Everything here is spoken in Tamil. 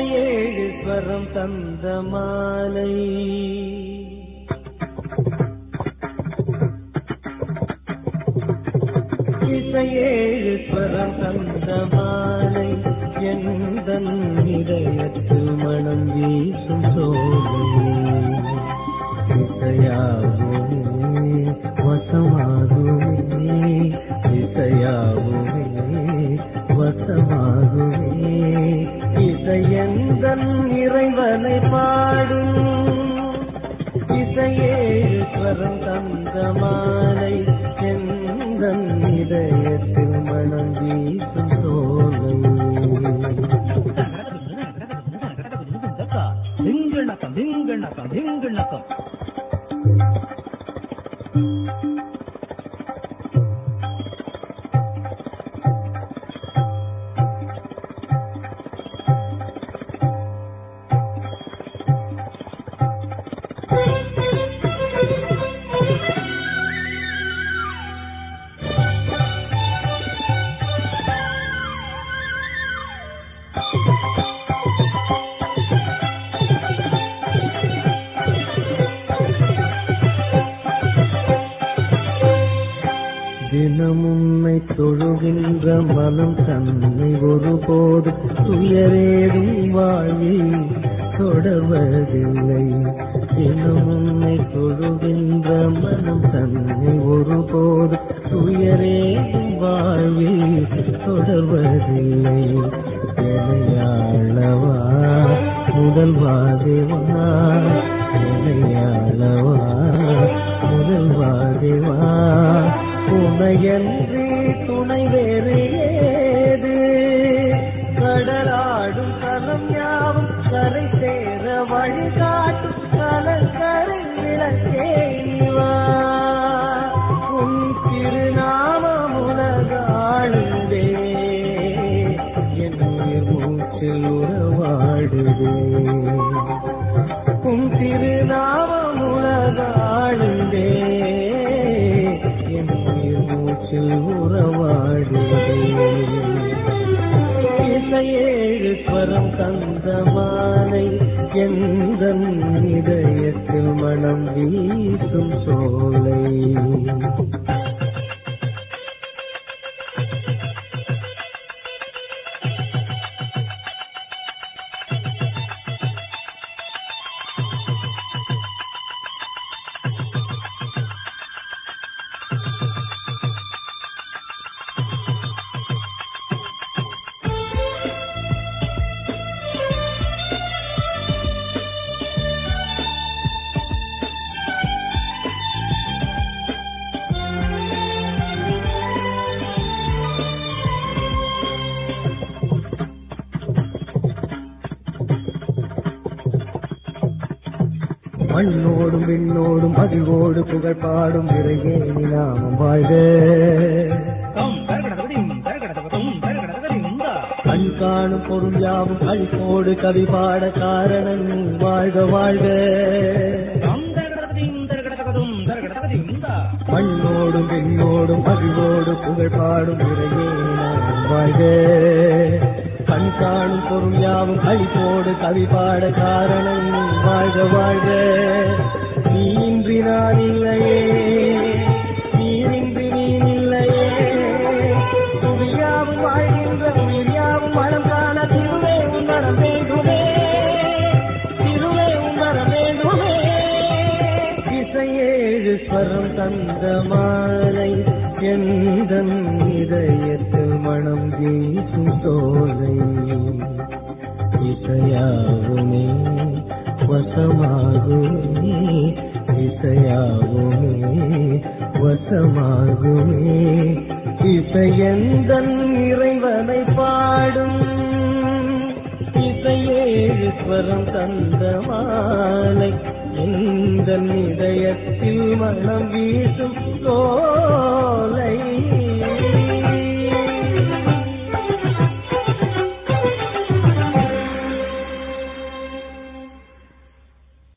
இசையேழு ஸ்வரம் தந்த மாலை இசையேழு ஸ்வரம் தந்த மாலை எந்த இதயத்தில் மனம் வீசும் சோலை இசையாகுமே வசமாகுமே இசையாகுமே வசமாகுமே இசையந்தன் இறைவனை பாடும் இசையேஸ்வரம் தந்த மாலை எந்தன் இதயத்தில் மனம் வீசும் சோலை திங்கணக்கம் திங்கணக்கம் திங்கணக்கம் தினமுன்னை தொழுகின்ற மனம் தன்னை ஒருபோது துயரேதும் வாழ்வில் தொடர்வதில்லை தினமுன்னை தொழுகின்ற மனம் தன்னை ஒருபோது துயரேதும் வாழ்வில் தொடர்வதில்லை இணையாளவா முதல் வாதேவா இணையாளவா முதல் வாதேவா துணையன்றி துணை வேறு ஏது கடலாடும் கலம் யாவும் கரை சேர வழிகாட்டும் கலங்கரை விளக்கே வா உன் திருநாமம் உலகாளுதே என் உயிர் மூச்சில் உறவாடுதே உன் திருநாமம் உலகாளுதே என் உயிர் மூச்சில் உறவாடுதே இசையேழு ஸ்வரம் தந்த மாலை எந்த இதயத்தில் மனம் வீசும் சோலை மண்ணோடும் விண்ணோடும் மகிழ்வோடு புகழ் பாடும் இறையே நாமம் வாழ்க கம் தரகடதகடிம் தரகடதகதும் தரகடதகடிம் உண்டா கண் காணும் பொருள் யாவும் அழிப்போடு கவி பாட காரணம் நீ வாழ்க வாழ்க கம் தரகடதகடிம் தரகடதகதும் தரகடதகடிம் உண்டா மண்ணோடும் விண்ணோடும் மகிழ்வோடு புகழ் பாடும் இறையே நாமம் வாழ்க கண் காணும் பொருள் யாவும் அழிப்போடு கவி பாட காரணம் நீ வாழ்க வாழ்க நீ இன்றி நான் இல்லையே நீரின்றி நீ இல்லையே துவியாவும் வாழ்கின்ற உயிர்யாவும் மனம் காண திருவே உன்னரம் வேண்டுமே திருவே உன்னரம் வேண்டுமே இசையேழு ஸ்வரம் தந்த மாலை எந்த இதயத்தில் மனம் வீசும் சோலை இசையாகுமே வசமாகுமே இசையாகுமே வசமாகுமே இசையந்தன் இறைவனை பாடும் இசையேழு ஸ்வரம் தந்த மாலை எந்த இதயத்தில் மனம் வீசும் சோலை